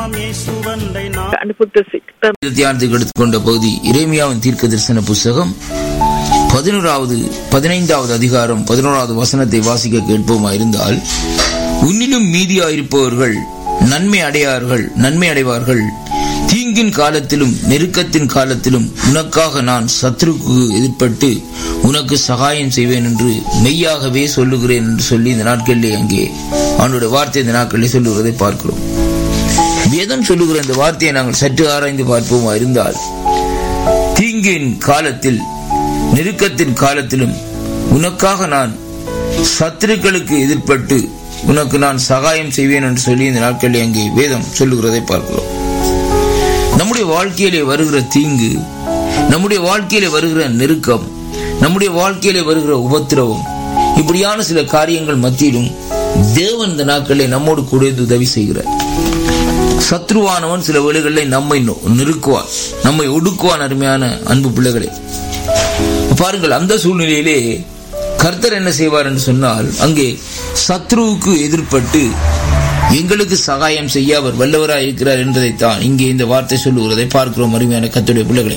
நாமம் இயேசுவண்டை நான் அனுப்புத்த சித்தம் தியானத்துக்கு எடுத்துக்கொண்ட பகுதி இறைமியாவின் தீர்க்க தரிசன புஸ்தகம் பதினோராவது பதினைந்தாவது அதிகாரம் பதினோராவது வசனத்தை வாசிக்க கேட்போமா இருந்தால் உன்னிலும் மீதியாயிருப்பவர்கள் நன்மை அடையார்கள் நன்மை அடைவார்கள் தீங்கின் காலத்திலும் நெருக்கத்தின் காலத்திலும் உனக்காக நான் சத்ருக்கு எதிர்ப்பட்டு உனக்கு சகாயம் செய்வேன் என்று மெய்யாகவே சொல்லுகிறேன் என்று சொல்லி இந்த நாட்களிலே அங்கே அவனுடைய வார்த்தை இந்த நாட்களிலே சொல்லுகிறதை பார்க்கிறோம் வேதம் சொல்லுகிற இந்த வார்த்தையை நாங்கள் சற்று ஆராய்ந்து பார்ப்போமா இருந்தால் தீங்கின் காலத்தில் நெருக்கத்தின் காலத்திலும் உனக்காக நான் சத்துருக்களுக்கு எதிர்ப்பட்டு உனக்கு நான் சகாயம் செய்வேன் என்று சொல்லி இந்த நாட்களில் அங்கே வேதம் சொல்லுகிறதை பார்க்கிறோம் நம்முடைய வாழ்க்கையிலே வருகிற தீங்கு நம்முடைய வாழ்க்கையிலே வருகிற நெருக்கம் நம்முடைய வாழ்க்கையிலே வருகிற உபத்திரவம் இப்படியான சில காரியங்கள் மத்தியிலும் தேவன் இந்த நாட்களிலே நம்மோடு கூட இருந்து உதவி செய்கிறார் சத்ருவானவன் சில வேளைகளில் நம்மை நொ- நெருக்குவான் நம்மை ஒடுக்குவான் அருமையான அன்பு பிள்ளைகளே பாருங்கள் அந்த சூழ்நிலையிலே கர்த்தர் என்ன செய்வார் என்று சொன்னால் அங்கே சத்ருவுக்கு எதிர்ப்பட்டு எங்களுக்கு சகாயம் செய்ய அவர் வல்லவராய் இருக்கிறார் என்பதைத்தான் இங்கே இந்த வார்த்தை சொல்லுகிறதை பார்க்கிறோம் அருமையான கர்த்தருடைய பிள்ளைகளே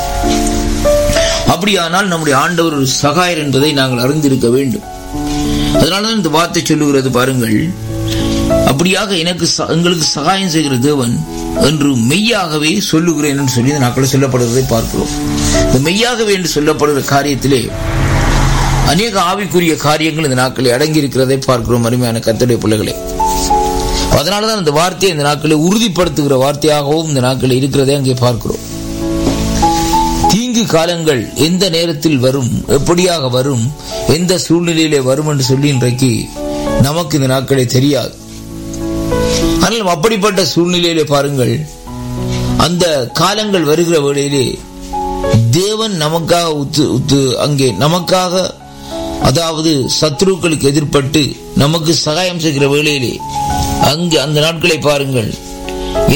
அப்படியானால் நம்முடைய ஆண்டவர் ஒரு சகாயர் என்பதை நாங்கள் அறிந்திருக்க வேண்டும் அதனாலதான் இந்த வார்த்தை சொல்லுகிறது பாருங்கள் அப்படியாக எனக்கு ச- எங்களுக்கு சகாயம் செய்கிற தேவன் என்று மெய்யாகவே சொல்லுகிறேன் என்று சொல்லி இந்த நாட்களில் சொல்லப்படுவதை பார்க்கிறோம் இந்த மெய்யாகவே என்று சொல்லப்படுகிற காரியத்திலே அநேக ஆவிக்குரிய காரியங்கள் இந்த நாட்களில் அடங்கி இருக்கிறதை பார்க்கிறோம் அருமையான கர்த்தருடைய பிள்ளைகளே அதனாலதான் இந்த வார்த்தையை இந்த நாட்களில் உறுதிப்படுத்துகிற வார்த்தையாகவும் இந்த நாட்களில் இருக்கிறதை அங்கே பார்க்கிறோம் தீங்கு காலங்கள் எந்த நேரத்தில் வரும் எப்படியாக வரும் எந்த சூழ்நிலையிலே வரும் என்று சொல்லி இன்றைக்கு நமக்கு இந்த நாட்களே தெரியாது ஆனால் அப்படிப்பட்ட சூழ்நிலையிலே பாருங்கள் அந்த காலங்கள் வருகிற வேளையிலே தேவன் நமக்காக உத்து உத்து அங்கே நமக்காக அதாவது சத்ருக்களுக்கு எதிர்ப்பட்டு நமக்கு சகாயம் செய்கிற வேளையிலே அங்கு அந்த நாட்களை பாருங்கள்